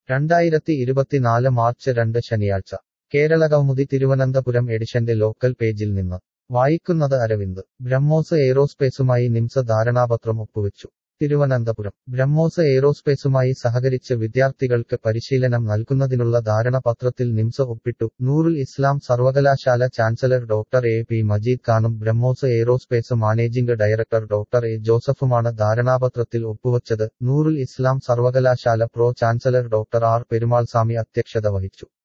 രണ്ടായിരത്തി ഇരുപത്തിനാല് മാർച്ച് രണ്ട് ശനിയാഴ്ച കേരള കൗമുദി തിരുവനന്തപുരം എഡിഷന്റെ ലോക്കൽ പേജിൽ നിന്ന് വായിക്കുന്നത് അരവിന്ദ് ബ്രഹ്മോസ് എയ്റോസ്പേസുമായി നിംസ ധാരണാപത്രം ഒപ്പുവെച്ചു തിരുവനന്തപുരം ബ്രഹ്മോസ് എയ്റോസ്പേസുമായി സഹകരിച്ച് വിദ്യാർത്ഥികൾക്ക് പരിശീലനം നൽകുന്നതിനുള്ള ധാരണപത്രത്തിൽ നിംസ ഒപ്പിട്ടു നൂറുൽ ഇസ്ലാം സർവകലാശാല chancellor doctor A P Majeed ഖാനും BrahMos aerospace managing director doctor A ജോസഫുമാണ് ധാരണാപത്രത്തിൽ ഒപ്പുവച്ചത് നൂറുൽ ഇസ്ലാം സർവകലാശാല pro chancellor doctor R Perumalswamy അധ്യക്ഷത വഹിച്ചു